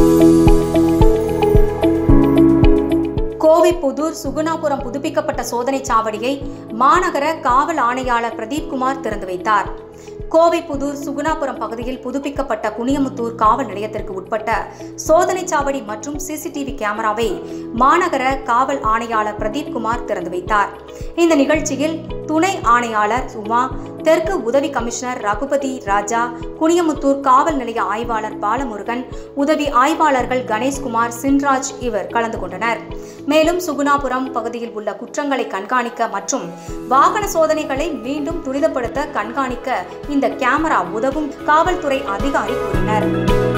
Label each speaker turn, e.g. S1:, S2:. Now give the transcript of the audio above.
S1: கோவை புதூர் சுகுணாபுரம் புதுப்பிக்கப்பட்ட சோதனைச் சாவடியை மாநகர காவல் ஆணையாளர் பிரதீப்குமார் திறந்து வைத்தார் கோவை புதூர் சுகுணாபுரம் பகுதியில் புதுப்பிக்கப்பட்ட குனியமுத்தூர் காவல் நிலையத்திற்கு உட்பட்ட சோதனைச் சாவடி மற்றும் சிசிடிவி கேமராவை மாநகர காவல் ஆணையாளர் பிரதீப்குமார் திறந்து வைத்தார் இந்த நிகழ்ச்சியில் துணை ஆணையாளர் உமா தெற்கு உதவி கமிஷனர் ரகுபதி ராஜா குனியமுத்தூர் காவல் நிலைய ஆய்வாளர் பாலமுருகன் உதவி ஆய்வாளர்கள் கணேஷ்குமார் சின்ராஜ் இவர் கலந்து கொண்டனர் மேலும் சுகுணாபுரம் பகுதியில் உள்ள குற்றங்களை கண்காணிக்க மற்றும் வாகன சோதனைகளை மீண்டும் துரிதப்படுத்த கண்காணிக்க இந்த கேமரா உதவும் காவல்துறை அதிகாரி கூறினர்